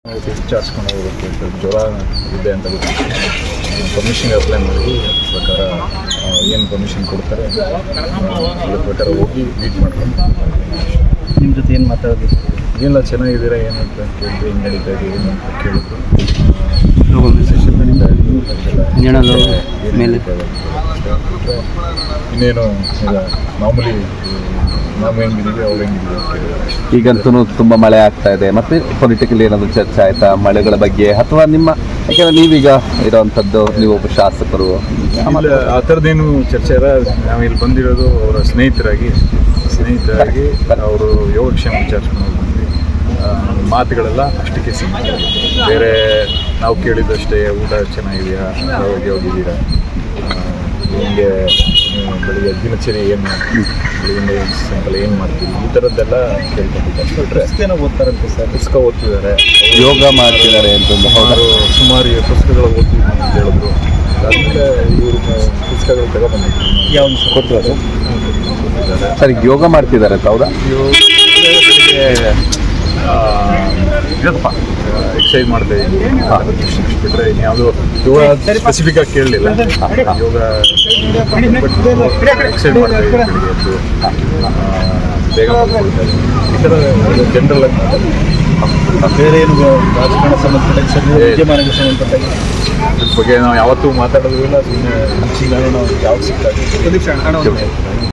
ವಿಚಾರಿಸ್ಕೊಂಡು ಹೋಗ್ಬೇಕು ಸ್ವಲ್ಪ ಜ್ವರ ಇದೆ ಅಂತ ಗೊತ್ತಿತ್ತು ಪರ್ಮಿಷನ್ ಅಪ್ಲೈ ಮಾಡಿ ಅದ್ರ ಪ್ರಕಾರ ಏನು ಪರ್ಮಿಷನ್ ಕೊಡ್ತಾರೆ ಆ, ಅದ್ರ ಪ್ರಕಾರ ಹೋಗಿ ಮೀಟ್ ಮಾಡ್ಕೊಂಡು ನಿಮ್ಮ ಜೊತೆ ಏನು ಮಾತಾಡೋದು ಏನೆಲ್ಲ ಚೆನ್ನಾಗಿದ್ದೀರಾ ಏನು ಅಂತ ಕೇಳಿದ್ರೆ ಹಿಂಗೆ ನಡೀತಾ ಇದೆ ಏನು ಅಂತ ಕೇಳಿದ್ರು ಸೆಷನ್ ನಡೀತಾ ಇದೆ ಅದೆಲ್ಲ ಹೇಳೋದು ಏನ್ ಮೇಲೆ ನಡೀತಾ ಇದೆ ಅಂತ ಬಿಟ್ರೆ ಇನ್ನೇನು ಈಗ ಮಾಮೂಲಿ ನಾವು ಹೆಂಗಿದ್ದೀವಿ ಅವ್ರು ಹೆಂಗಿದ್ದೀವಿ ಅಂತ ಕೇಳಿದ್ರೆ ಈಗಂತೂ ತುಂಬಾ ಮಳೆ ಆಗ್ತಾ ಇದೆ ಮತ್ತೆ ಪೊಲಿಟಿಕಲ್ ಏನಾದ್ರು ಚರ್ಚೆ ಆಯ್ತಾ ಮಳೆಗಳ ಬಗ್ಗೆ ಅಥವಾ ನಿಮ್ಮ ಯಾಕಂದ್ರೆ ನೀವೀಗ ಇರೋವಂಥದ್ದು ನೀವು ಒಬ್ಬ ಶಾಸಕರು ಇಲ್ಲ ಆ ಥರದ್ದೇನು ಚರ್ಚೆ ಇಲ್ಲ ನಾವು ಇಲ್ಲಿ ಬಂದಿರೋದು ಅವರ ಸ್ನೇಹಿತರಾಗಿ ಸ್ನೇಹಿತರಾಗಿ ಅವರು ಯೋಗಕ್ಷೇಮ ವಿಚಾರಿಸ್ಕೊಂಡು ಬಂದ್ವಿ ಆ, ಮಾತುಗಳೆಲ್ಲ ಅಷ್ಟಕ್ಕೆ ಸೀಮಿತ ಬೇರೆ ನಾವು ಕೇಳಿದಷ್ಟೇ ಊಟ ಚೆನ್ನಾಗಿದೆಯಾ ಆರೋಗ್ಯ ಹೋಗಿದ್ದೀರಾ ನಿಮಗೆ ಬೆಳಿಗ್ಗೆ ದಿನಚರಿ ಏನು ಬೆಳಿಗ್ಗೆ ಸಾಯಂಕಾಲ ಏನು ಮಾಡ್ತೀವಿ ಈ ಥರದ್ದೆಲ್ಲ ಕೇಳ್ಕೊಂಡಿದ್ದೆ ಅಷ್ಟು ಬಿಟ್ಟರೆ ಏನೋ ಓದ್ತಾರಂತೆ ಸರ್ ಪುಸ್ತಕ ಓದ್ತಿದ್ದಾರೆ ಯೋಗ ಮಾಡ್ತಿದ್ದಾರೆ ಅಂತ ಹೌದಾ ಸುಮಾರು ಸುಮಾರು ಈ ಪುಸ್ತಕಗಳು ಓದ್ತಿದ್ವಿ ಅಂತ ಹೇಳಿದ್ರು ಅದಾದಮೇಲೆ ಇವರು ಪುಸ್ತಕಗಳು ತಗೊಬಂದಿದ್ರು ಯಾವ್ದು ಸರ್ ಕೊಟ್ಟರು ಕೊಟ್ಟಿದ್ದಾರೆ ಸರ್ ಈಗ ಯೋಗ ಮಾಡ್ತಿದ್ದಾರೆ ಅಂತ ಹೌದಾ ಎಕ್ಸಸೈಸ್ ಮಾಡ್ತಾ ಇದ್ದೀವಿ ಬಿಟ್ಟರೆ ಇನ್ಯಾವುದೋ ಯೋಗ ಸ್ಪೆಸಿಫಿಕ್ ಆಗಿ ಕೇಳಲಿಲ್ಲ ಯೋಗ ಎಕ್ಸಸೈಸ್ ಮಾಡ್ತಾ ಇದ್ದೀವಿ ಬೆಳಿಗ್ಗೆ ಎದ್ದು ಆ, ಬೇಗ ಮಲ್ಕೊಳ್ತಾ ಇದ್ದೀವಿ. ಈ ಥರ ಜನರಲ್ ಆಗಿ ಮಾತಾಡ್ತೀವಿ. ಬೇರೆ ಏನು ರಾಜಕಾರಣ ಸಂಬಂಧಪಟ್ಟ ಸರ್ ವಿದ್ಯಮಾನಕ್ಕೆ ಸಂಬಂಧಪಟ್ಟ ಇದ್ರ ಬಗ್ಗೆ ನಾವು ಯಾವತ್ತೂ ಮಾತಾಡೋದು ಇಲ್ಲ ಸುಮ್ಮನೆ ನಾವು ಯಾವ್ದು ಸಿಕ್ಕಾಗ